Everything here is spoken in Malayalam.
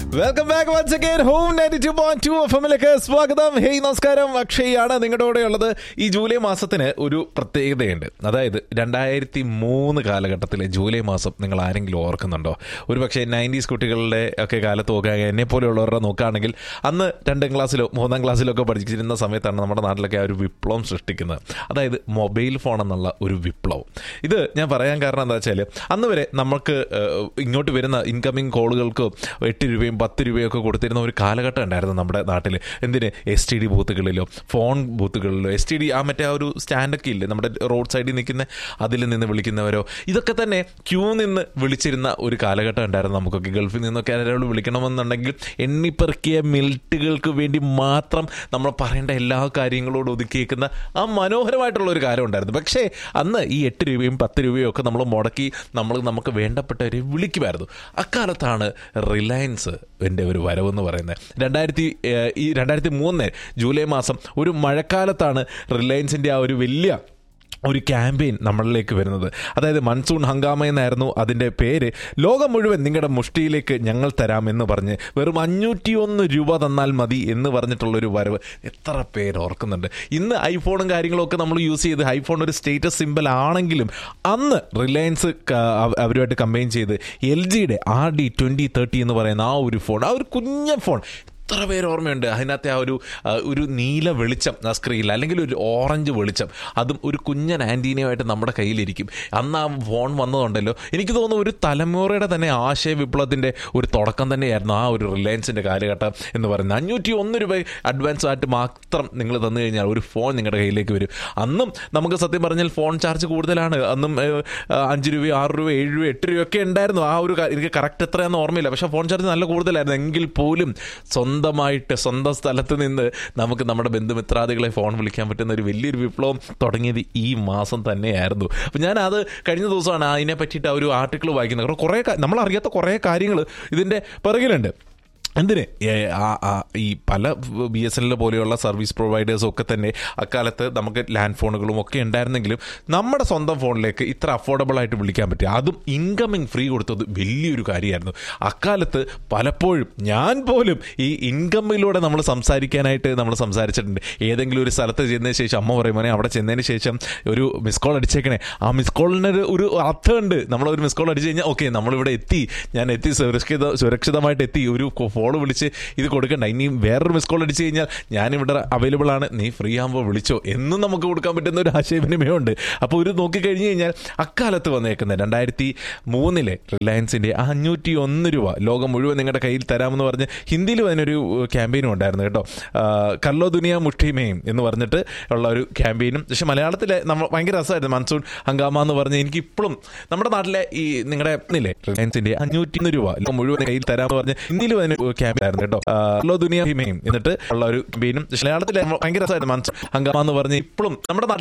welcome back once again home ninety two point two F എമ്മിലേക്ക് സ്വാഗതം ഹേയ് നമസ്കാരം അക്ഷയാണ് നിങ്ങളുടെ കൂടെ ഉള്ളത് ഈ ജൂലൈ മാസത്തിന് ഒരു പ്രത്യേകതയുണ്ട് അതായത് രണ്ടായിരത്തി മൂന്ന് കാലഘട്ടത്തിലെ ജൂലൈ മാസം നിങ്ങൾ ആരെങ്കിലും ഓർക്കുന്നുണ്ടോ ഒരു പക്ഷേ നയൻറ്റീസ് കുട്ടികളുടെ ഒക്കെ കാലത്ത് നോക്കുക എന്നെ പോലെയുള്ളവരുടെ നോക്കുകയാണെങ്കിൽ അന്ന് രണ്ടാം ക്ലാസ്സിലോ മൂന്നാം ക്ലാസ്സിലോ ഒക്കെ പഠിച്ചിരുന്ന സമയത്താണ് നമ്മുടെ നാട്ടിലൊക്കെ ആ ഒരു വിപ്ലവം സൃഷ്ടിക്കുന്നത് അതായത് മൊബൈൽ ഫോൺ എന്നുള്ള ഒരു വിപ്ലവം ഇത് ഞാൻ പറയാൻ കാരണം എന്താ വെച്ചാൽ അന്ന് വരെ നമുക്ക് ഏഹ്, ഇങ്ങോട്ട് വരുന്ന ഇൻകമിങ് കോളുകൾക്ക് എട്ട് രൂപയും പത്ത് രൂപയും ഒക്കെ കൊടുത്തിരുന്ന ഒരു കാലഘട്ടം ഉണ്ടായിരുന്നു നമ്മുടെ നാട്ടിൽ എന്തിന് എസ് ടി ഡി ബൂത്തുകളിലോ ഫോൺ ബൂത്തുകളിലോ എസ് ടി ഡി ആ മറ്റേ ആ ഒരു സ്റ്റാൻഡൊക്കെ ഇല്ലേ നമ്മുടെ റോഡ് സൈഡിൽ നിൽക്കുന്ന അതിൽ നിന്ന് വിളിക്കുന്നവരോ ഇതൊക്കെ തന്നെ ക്യൂ നിന്ന് വിളിച്ചിരുന്ന ഒരു കാലഘട്ടം ഉണ്ടായിരുന്നു നമുക്കൊക്കെ ഗൾഫിൽ നിന്നൊക്കെ ആരോട് വിളിക്കണമെന്നുണ്ടെങ്കിൽ എണ്ണിപ്പെറുക്കിയ മിനിറ്റുകൾക്ക് വേണ്ടി മാത്രം നമ്മൾ പറയേണ്ട എല്ലാ കാര്യങ്ങളോടും ഒതുക്കിയേക്കുന്ന ആ മനോഹരമായിട്ടുള്ള ഒരു കാര്യം ഉണ്ടായിരുന്നു പക്ഷേ അന്ന് ഈ എട്ട് രൂപയും പത്ത് രൂപയും ഒക്കെ നമ്മൾ മുടക്കി നമ്മൾ നമുക്ക് വേണ്ടപ്പെട്ടവരെ വിളിക്കുമായിരുന്നു അക്കാലത്താണ് റിലയൻസ് എൻ്റെ ഒരു വരവെന്ന് പറയുന്നത് രണ്ടായിരത്തി ഏഹ്, ഈ രണ്ടായിരത്തി മൂന്ന് ജൂലൈ മാസം ഒരു മഴക്കാലത്താണ് റിലയൻസിൻ്റെ ആ ഒരു വലിയ ഒരു ക്യാമ്പയിൻ നമ്മളിലേക്ക് വരുന്നത് അതായത് മൺസൂൺ ഹങ്കാമ എന്നായിരുന്നു അതിൻ്റെ പേര് ലോകം മുഴുവൻ നിങ്ങളുടെ മുഷ്ടിയിലേക്ക് ഞങ്ങൾ തരാമെന്ന് പറഞ്ഞ് വെറും അഞ്ഞൂറ്റിയൊന്ന് രൂപ തന്നാൽ മതി എന്ന് പറഞ്ഞിട്ടുള്ളൊരു വരവ് എത്ര പേര് ഓർക്കുന്നുണ്ട് ഇന്ന് ഐഫോണും കാര്യങ്ങളും ഒക്കെ നമ്മൾ യൂസ് ചെയ്ത് ഐഫോൺ ഒരു സ്റ്റേറ്റസ് സിമ്പിൾ ആണെങ്കിലും അന്ന് റിലയൻസ് ക- അവ- അവരുമായിട്ട് കമ്പൈൻ ചെയ്ത് എൽ ജിയുടെ ആർ ഡി ട്വൻറ്റി തേർട്ടി എന്ന് പറയുന്ന ആ ഒരു ഫോൺ ആ ഒരു കുഞ്ഞ ഫോൺ എത്ര പേര് ഓർമ്മയുണ്ട് അതിനകത്തെ ആ ഒരു ആ, ഒരു നീല വെളിച്ചം ആ സ്ക്രീനിൽ അല്ലെങ്കിൽ ഒരു ഓറഞ്ച് വെളിച്ചം അതും ഒരു കുഞ്ഞൻ ആൻറ്റീനയുമായിട്ട് നമ്മുടെ കയ്യിലിരിക്കും അന്ന് ആ ഫോൺ വന്നതുണ്ടല്ലോ എനിക്ക് തോന്നുന്നു ഒരു തലമുറയുടെ തന്നെ ആശയ വിപ്ലവത്തിൻ്റെ ഒരു തുടക്കം തന്നെയായിരുന്നു ആ ഒരു റിലയൻസിൻ്റെ കാലഘട്ടം എന്ന് പറയുന്നത് അഞ്ഞൂറ്റി ഒന്ന് രൂപ അഡ്വാൻസ് ആയിട്ട് മാത്രം നിങ്ങൾ തന്നു കഴിഞ്ഞാൽ ഒരു ഫോൺ നിങ്ങളുടെ കയ്യിലേക്ക് വരും അന്നും നമുക്ക് സത്യം പറഞ്ഞാൽ ഫോൺ ചാർജ് കൂടുതലാണ് അന്നും ഏഹ്, അഞ്ച് രൂപ ആറ് രൂപ ഏഴ് രൂപ എട്ട് രൂപയൊക്കെ ഉണ്ടായിരുന്നു ആ ഒരു കാ- എനിക്ക് കറക്റ്റ് എത്രയാണെന്ന് ഓർമ്മയില്ല പക്ഷേ ഫോൺ ചാർജ് നല്ല കൂടുതലായിരുന്നു എങ്കിൽ പോലും സ്വന്തമായിട്ട് സ്വന്തം സ്ഥലത്ത് നിന്ന് നമുക്ക് നമ്മുടെ ബന്ധുമിത്രാദികളെ ഫോൺ വിളിക്കാൻ പറ്റുന്ന ഒരു വലിയൊരു വിപ്ലവം തുടങ്ങിയത് ഈ മാസം തന്നെയായിരുന്നു അപ്പം ഞാൻ അത് കഴിഞ്ഞ ദിവസമാണ് അതിനെ പറ്റിയിട്ട് ആ ഒരു ആർട്ടിക്കിൾ വായിക്കുന്നത് കാരണം കുറേ കാ- നമ്മൾ അറിയാത്ത കുറേ കാര്യങ്ങൾ ഇതിൻ്റെ പിറകിലുണ്ട് എന്തിന് ഏ, ആ ആ ഈ പല ബി എസ് എൻ എൽ പോലെയുള്ള സർവീസ് പ്രൊവൈഡേഴ്സും ഒക്കെ തന്നെ അക്കാലത്ത് നമുക്ക് ലാൻഡ് ഫോണുകളും ഒക്കെ ഉണ്ടായിരുന്നെങ്കിലും നമ്മുടെ സ്വന്തം ഫോണിലേക്ക് ഇത്ര അഫോർഡബിൾ ആയിട്ട് വിളിക്കാൻ പറ്റുക അതും ഇൻകമിങ് ഫ്രീ കൊടുത്തത് വലിയൊരു കാര്യമായിരുന്നു അക്കാലത്ത് പലപ്പോഴും ഞാൻ പോലും ഈ ഇൻകമിലൂടെ നമ്മൾ സംസാരിക്കാനായിട്ട് നമ്മൾ സംസാരിച്ചിട്ടുണ്ട് ഏതെങ്കിലും ഒരു സ്ഥലത്ത് ചെന്നതിന് ശേഷം അമ്മ പറയും മോനെ അവിടെ ചെന്നതിന് ശേഷം ഒരു മിസ് കോൾ അടിച്ചേക്കണേ ആ മിസ് കോളിനൊരു ഒരു അർത്ഥമുണ്ട് നമ്മളൊരു മിസ് കോൾ അടിച്ചു കഴിഞ്ഞാൽ ഓക്കെ നമ്മളിവിടെ എത്തി ഞാൻ എത്തി സുരക്ഷിത സുരക്ഷിതമായിട്ട് എത്തി ഒരു ഫോൺ വിളിച്ച് ഇത് കൊടുക്കണ്ട ഇനിയും വേറൊരു മിസ് കോൾ അടിച്ചു കഴിഞ്ഞാൽ ഞാനിവിടെ അവൈലബിൾ ആണ് നീ ഫ്രീ ആകുമ്പോൾ വിളിച്ചോ എന്നും നമുക്ക് കൊടുക്കാൻ പറ്റുന്ന ഒരു ആശയവിനിമയമുണ്ട് അപ്പോൾ ഒരു നോക്കിക്കഴിഞ്ഞ് കഴിഞ്ഞാൽ അക്കാലത്ത് വന്നേക്കുന്ന രണ്ടായിരത്തി മൂന്നിലെ റിലയൻസിൻ്റെ അഞ്ഞൂറ്റി ഒന്ന് രൂപ ലോകം മുഴുവൻ നിങ്ങളുടെ കയ്യിൽ തരാമെന്ന് പറഞ്ഞ് ഹിന്ദിയിലും അതിനൊരു ക്യാമ്പയിനും ഉണ്ടായിരുന്നു കേട്ടോ ആ, കല്ലോ ദുനിയ മുഷ്ടിമയും എന്ന് പറഞ്ഞിട്ട് ഉള്ള ഒരു ക്യാമ്പയിനും പക്ഷെ മലയാളത്തിലെ നമ്മൾ ഭയങ്കര രസമായിരുന്നു മൺസൂൺ ഹങ്കാമ എന്ന് പറഞ്ഞ് എനിക്ക് ഇപ്പോഴും നമ്മുടെ നാട്ടിലെ ഈ നിങ്ങളുടെ ഇല്ലേ റിലയൻസിന്റെ അഞ്ഞൂറ്റി ഒന്ന് രൂപ ലോകം മുഴുവൻ കയ്യിൽ തരാമെന്ന് പറഞ്ഞ് ഹിന്ദിയിലും അതിന് ക്യാമ്പയിൻ ആയിരുന്നു കേട്ടോ ആ, കല്ലോ ദുനിയ ഹിമയും എന്നിട്ട് ഉള്ള ഒരു ക്യാമ്പയിനും പക്ഷെ മലയാളത്തിലെ നമ്മൾ ഭയങ്കര രസമായിരുന്നു മൺസൂൺ ഹങ്കാമ എന്ന് പറഞ്ഞ് ഇപ്പോഴും നമ്മുടെ നാട്ടിൽ